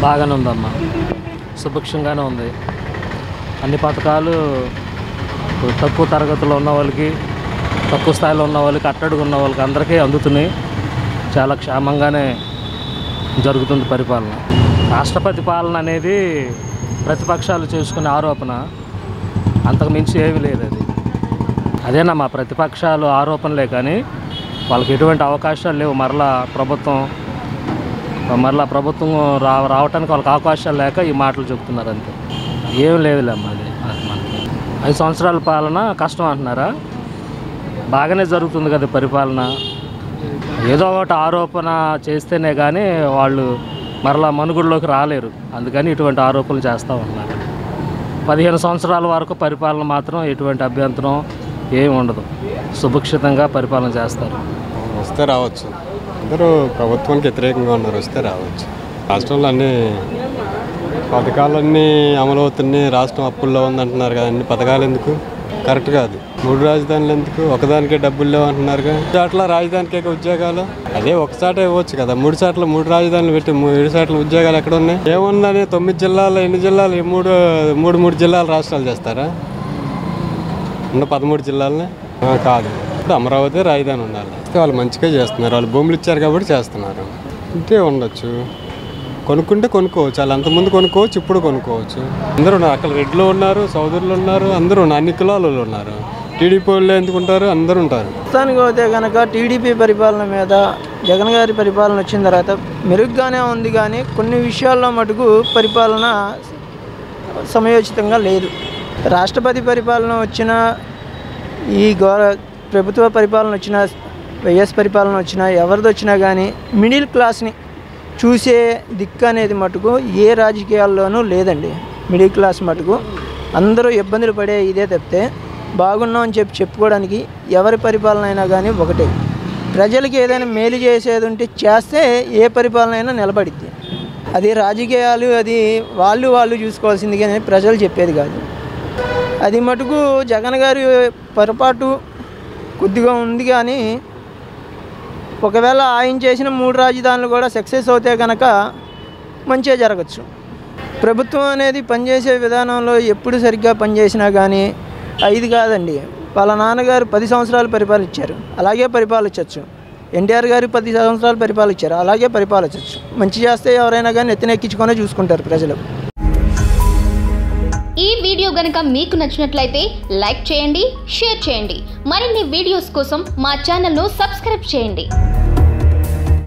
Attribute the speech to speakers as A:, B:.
A: బాగానే ఉందమ్మా సుభిక్షంగానే ఉంది అన్ని పథకాలు తక్కువ తరగతిలో ఉన్న వాళ్ళకి తక్కువ స్థాయిలో ఉన్న వాళ్ళకి అట్టడుగు ఉన్న వాళ్ళకి అందరికీ అందుతున్నాయి చాలా క్షేమంగానే జరుగుతుంది పరిపాలన రాష్ట్రపతి పాలన అనేది ప్రతిపక్షాలు చేసుకునే ఆరోపణ అంతకు మించి ఏమీ లేదు అది అదేనా మా ప్రతిపక్షాలు ఆరోపణలే కానీ వాళ్ళకి ఎటువంటి అవకాశాలు లేవు మరలా ప్రభుత్వం మరలా ప్రభుత్వం రా రావడానికి వాళ్ళకి అవకాశాలు లేక ఈ మాటలు చెప్తున్నారు అంతే ఏం లేదులే అమ్మా అది అది మనకి ఐదు సంవత్సరాల పాలన కష్టం అంటున్నారా బాగానే జరుగుతుంది కదా పరిపాలన ఏదో ఒకటి ఆరోపణ చేస్తేనే కానీ వాళ్ళు మరలా మనుగుడిలోకి రాలేరు అందుకని ఇటువంటి ఆరోపణలు చేస్తూ ఉన్నారు పదిహేను సంవత్సరాల వరకు పరిపాలన మాత్రం ఎటువంటి అభ్యంతరం ఏమి ఉండదు సుభిక్షితంగా పరిపాలన చేస్తారు
B: వస్తే రావచ్చు అందరూ ప్రభుత్వానికి వ్యతిరేకంగా ఉన్నారు వస్తే రావచ్చు రాష్ట్రంలో అన్ని పథకాలన్నీ అమలు అవుతున్నాయి రాష్ట్రం అప్పుల్లో ఉందంటున్నారు కదా అన్ని పథకాలు ఎందుకు కరెక్ట్ కాదు మూడు రాజధానులు ఎందుకు ఒకదానికే డబ్బులు లేవు అంటున్నారుగా చాట్ల రాజధానికే ఉద్యోగాలు అదే ఒకసారి ఇవ్వచ్చు కదా మూడు సార్లు మూడు రాజధానులు పెట్టి మూడు సార్లు ఉద్యోగాలు ఎక్కడ ఉన్నాయి ఏముందని తొమ్మిది జిల్లాలు ఎన్ని జిల్లాలు ఈ మూడు మూడు మూడు జిల్లాలు రాష్ట్రాలు చేస్తారా ఉన్న పదమూడు జిల్లాలని ఆ, కాదు ఇప్పుడు అమరావతి రాజధాని ఉండాలి అయితే వాళ్ళు మంచిగా చేస్తున్నారు వాళ్ళు భూములు ఇచ్చారు కాబట్టి చేస్తున్నారు ఇంతే ఉండొచ్చు కొనుక్కుంటే కొనుక్కోవచ్చు వాళ్ళు అంతకుముందు కొనుక్కోవచ్చు ఇప్పుడు కొనుక్కోవచ్చు అందరూ ఉన్నారు అక్కడ రెడ్లు ఉన్నారు సోదరులు ఉన్నారు అందరూ ఉన్నారు అన్ని కులాలు ఉన్నారు టీడీపీ వాళ్ళు ఎందుకు ఉంటారు అందరూ ఉంటారు
C: ప్రస్తుతానికి పోతే కనుక టీడీపీ పరిపాలన మీద జగన్ గారి పరిపాలన వచ్చిన తర్వాత మెరుగ్గానే ఉంది కానీ కొన్ని విషయాల్లో మటుకు పరిపాలన సమయోచితంగా లేదు రాష్ట్రపతి పరిపాలన వచ్చిన ఈ గౌర ప్రభుత్వ పరిపాలన వచ్చిన వైఎస్ పరిపాలన వచ్చినా ఎవరిది వచ్చినా కానీ మిడిల్ క్లాస్ని చూసే దిక్కు అనేది మటుకు ఏ రాజకీయాల్లోనూ లేదండి మిడిల్ క్లాస్ మటుకు అందరూ ఇబ్బందులు పడే ఇదే తప్పితే బాగున్నాం అని చెప్పి చెప్పుకోవడానికి ఎవరి పరిపాలన అయినా కానీ ఒకటే ప్రజలకి ఏదైనా మేలు చేసేది ఉంటే చేస్తే ఏ పరిపాలన అయినా నిలబడిద్ది అది రాజకీయాలు అది వాళ్ళు వాళ్ళు చూసుకోవాల్సింది కానీ ప్రజలు చెప్పేది కాదు అది మటుకు జగన్ గారి పొరపాటు కొద్దిగా ఉంది కానీ ఒకవేళ ఆయన చేసిన మూడు రాజధానులు కూడా సక్సెస్ అవుతే కనుక మంచిగా జరగచ్చు ప్రభుత్వం అనేది పనిచేసే విధానంలో ఎప్పుడు సరిగ్గా పనిచేసినా కానీ ఐదు కాదండి వాళ్ళ నాన్నగారు పది సంవత్సరాలు పరిపాలించారు అలాగే పరిపాలించవచ్చు ఎన్టీఆర్ గారు పది సంవత్సరాలు పరిపాలించారు అలాగే పరిపాలించవచ్చు మంచి చేస్తే ఎవరైనా కానీ ఎత్తినెక్కించుకొనే చూసుకుంటారు ప్రజలు
D: ఈ వీడియో గనక మీకు నచ్చినట్లయితే లైక్ చేయండి షేర్ చేయండి మరిన్ని వీడియోస్ కోసం మా ఛానల్ను సబ్స్క్రైబ్ చేయండి